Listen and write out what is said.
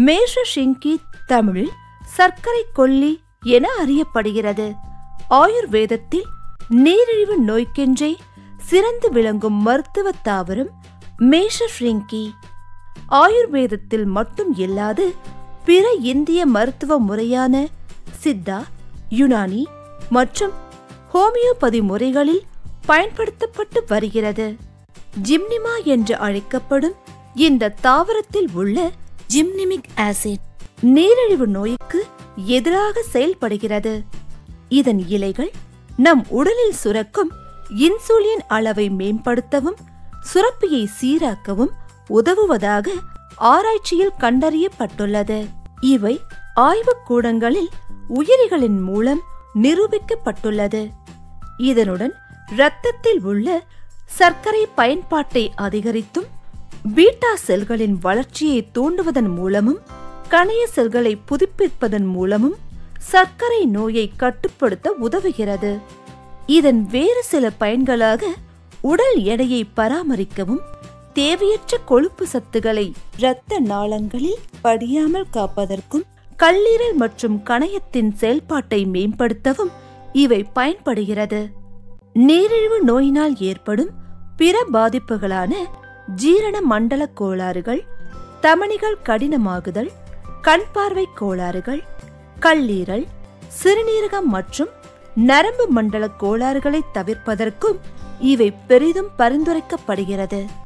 மேஷ ஷிங்கி தமிழில் சர்க்கரை கொல்லி என அறியப்படுகிறது ஆயுர்வேதத்தில் நீரிழிவு நோய்க்கென்றே சிறந்து விளங்கும் மருத்துவ தாவரம் மேஷ ஷ்ரிங்கி ஆயுர்வேதத்தில் மட்டும் இல்லாது பிற இந்திய மருத்துவ முறையான சித்தா யுனானி மற்றும் ஹோமியோபதி முறைகளில் பயன்படுத்தப்பட்டு வருகிறது ஜிம்னிமா என்று அழைக்கப்படும் இந்த தாவரத்தில் உள்ள ஜிம்னிமிக் ஆசிட் நீரிழிவு நோய்க்கு எதிராக செயல்படுகிறது இதன் இலைகள் நம் உடலில் சுரக்கும் இன்சுலின் அளவை மேம்படுத்தவும் சுரப்பியை சீராக்கவும் உதவுவதாக ஆராய்ச்சியில் கண்டறியப்பட்டுள்ளது இவை ஆய்வுக்கூடங்களில் உயிரிகளின் மூலம் நிரூபிக்கப்பட்டுள்ளது இதனுடன் இரத்தத்தில் உள்ள சர்க்கரை பயன்பாட்டை அதிகரித்தும் பீட்டா செல்களின் வளர்ச்சியை தூண்டுவதன் மூலமும் கணைய செல்களை புதுப்பிப்பதன் மூலமும் சர்க்கரை நோயை கட்டுப்படுத்த உதவுகிறது இதன் வேறு சில பயன்களாக உடல் எடையை பராமரிக்கவும் தேவையற்ற கொழுப்பு சத்துக்களை இரத்த நாளங்களில் படியாமல் காப்பதற்கும் கல்லீரல் மற்றும் கணையத்தின் செயல்பாட்டை மேம்படுத்தவும் இவை பயன்படுகிறது நீரிழிவு நோயினால் ஏற்படும் பிற பாதிப்புகளான ஜீரண மண்டல கோளாறுகள் தமனிகள் கடினமாகுதல் கண் பார்வை கோளாறுகள் கல்லீரல் சிறுநீரகம் மற்றும் நரம்பு மண்டல கோளாறுகளை தவிர்ப்பதற்கும் இவை பெரிதும் பரிந்துரைக்கப்படுகிறது